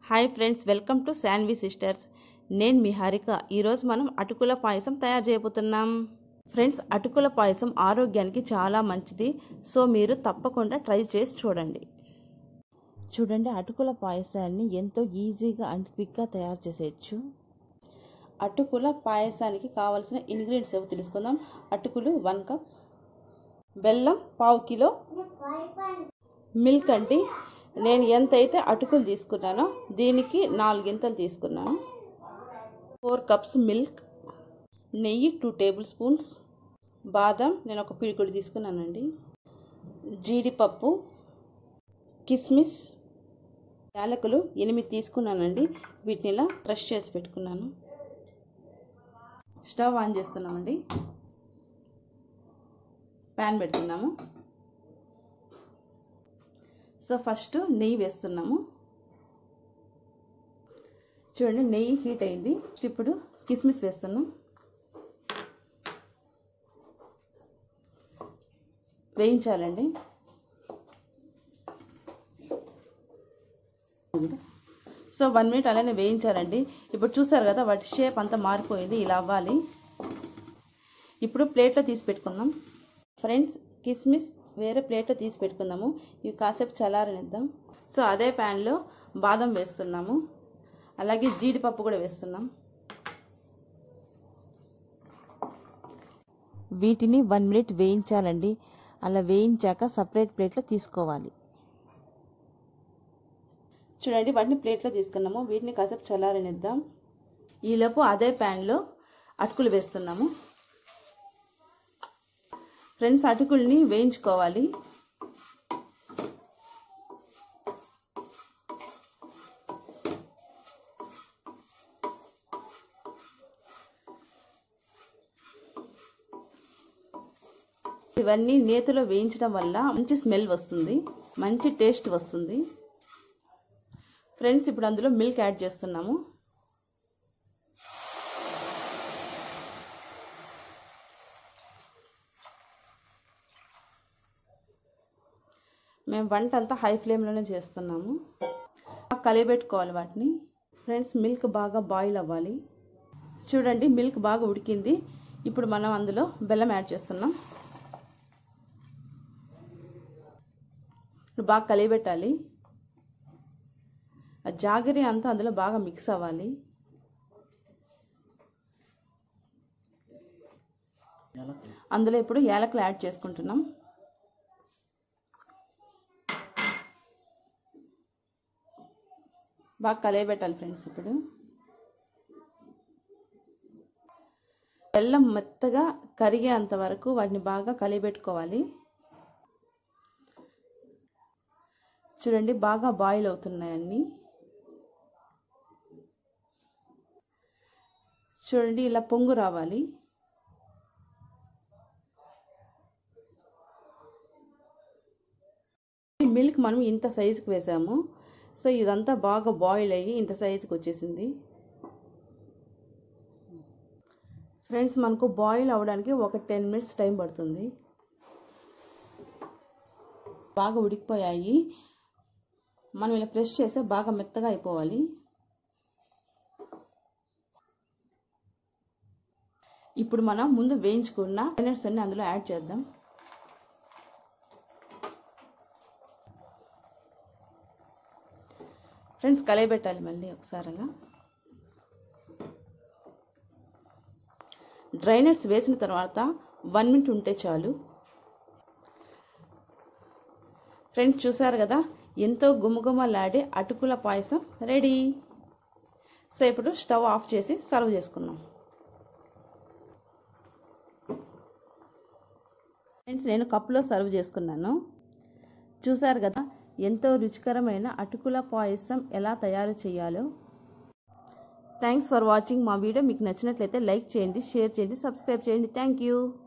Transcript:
hi friends welcome to Sanvi sisters నేను మీ హారిక ఈరోజు మనం అటుకుల పాయసం తయారు చేయబోతున్నాం ఫ్రెండ్స్ అటుకుల పాయసం ఆరోగ్యానికి చాలా మంచిది సో మీరు తప్పకుండా ట్రై చేసి చూడండి చూడండి అటుకుల పాయసాన్ని ఎంతో ఈజీగా అండ్ క్విక్గా తయారు చేసేయచ్చు అటుకుల పాయసానికి కావాల్సిన ఇంగ్రీడియంట్స్ ఏవో తెలుసుకుందాం అటుకులు వన్ కప్ బెల్లం పావు కిలో మిల్క్ అండి నేను ఎంతైతే అటుకులు తీసుకున్నానో దీనికి నాలుగింతలు తీసుకున్నాను ఫోర్ కప్స్ మిల్క్ నెయ్యి టూ టేబుల్ స్పూన్స్ బాదం నేను ఒక పిడికుడు తీసుకున్నానండి జీడిపప్పు కిస్మిస్ యాలకులు ఎనిమిది తీసుకున్నానండి వీటిని ఇలా క్రష్ చేసి పెట్టుకున్నాను స్టవ్ ఆన్ చేస్తున్నామండి ప్యాన్ పెడుతున్నాము సో ఫస్ట్ నెయ్యి వేస్తున్నాము చూడండి నెయ్యి హీట్ అయింది ఇప్పుడు కిస్మిస్ వేస్తున్నాం వేయించాలండి సో వన్ మినిట్ అలానే వేయించాలండి ఇప్పుడు చూసారు కదా వాటి షేప్ అంతా మారిపోయింది ఇలా అవ్వాలి ఇప్పుడు ప్లేట్లో తీసి పెట్టుకుందాం ఫ్రెండ్స్ కిస్మిస్ వేరే ప్లేట్లో తీసి పెట్టుకుందాము ఇవి కాసేపు చల్లారనిద్దాం సో అదే ప్యాన్లో బాదం వేస్తున్నాము అలాగే జీడిపప్పు కూడా వేస్తున్నాం వీటిని వన్ మినిట్ వేయించాలండి అలా వేయించాక సపరేట్ ప్లేట్లో తీసుకోవాలి చూడండి వాటిని ప్లేట్లో తీసుకున్నాము వీటిని కాసేపు చల్లారనిద్దాం ఈలోపు అదే ప్యాన్లో అటుకులు వేస్తున్నాము ఫ్రెండ్స్ అటుకుల్ని వేయించుకోవాలి ఇవన్నీ నేతిలో వేయించడం వల్ల మంచి స్మెల్ వస్తుంది మంచి టేస్ట్ వస్తుంది ఫ్రెండ్స్ ఇప్పుడు అందులో మిల్క్ యాడ్ చేస్తున్నాము మేము వంట అంతా హై ఫ్లేమ్లోనే చేస్తున్నాము కలిపెట్టుకోవాలి వాటిని ఫ్రెండ్స్ మిల్క్ బాగా బాయిల్ అవ్వాలి చూడండి మిల్క్ బాగా ఉడికింది ఇప్పుడు మనం అందులో బెల్లం యాడ్ చేస్తున్నాం ఇప్పుడు బాగా కలిపెట్టాలి ఆ జాగరి అంతా అందులో బాగా మిక్స్ అవ్వాలి అందులో ఇప్పుడు యాలకులు యాడ్ చేసుకుంటున్నాం బాగా కలయబెట్టాలి ఫ్రెండ్స్ ఇప్పుడు బెల్లం మెత్తగా కరిగేంత వరకు వాటిని బాగా కలియబెట్టుకోవాలి చూడండి బాగా బాయిల్ అవుతున్నాయండి చూడండి ఇలా పొంగు రావాలి మిల్క్ మనం ఇంత సైజుకి వేసాము సో ఇదంతా బాగా బాయిల్ అయ్యి ఇంత సైజుకి వచ్చేసింది ఫ్రెండ్స్ మనకు బాయిల్ అవ్వడానికి ఒక టెన్ మినిట్స్ టైం పడుతుంది బాగా ఉడికిపోయాయి మనం ఇలా ప్రెస్ చేస్తే బాగా మెత్తగా అయిపోవాలి ఇప్పుడు మనం ముందు వేయించుకున్న మినట్స్ అన్ని అందులో యాడ్ చేద్దాం ఫ్రెండ్స్ కలయబెట్టాలి మళ్ళీ ఒకసారి అలా డ్రై నట్స్ వేసిన తర్వాత వన్ మినిట్ ఉంటే చాలు ఫ్రెండ్స్ చూసారు కదా ఎంతో గుమగుమలాడే అటుకుల పాయసం రెడీ సో ఇప్పుడు స్టవ్ ఆఫ్ చేసి సర్వ్ చేసుకున్నాం ఫ్రెండ్స్ నేను కప్లో సర్వ్ చేసుకున్నాను చూసారు కదా ఎంతో రుచికరమైన అటుకుల పాయసం ఎలా తయారు చేయాలో థ్యాంక్స్ ఫర్ వాచింగ్ మా వీడియో మీకు నచ్చినట్లయితే లైక్ చేయండి షేర్ చేయండి సబ్స్క్రైబ్ చేయండి థ్యాంక్ యూ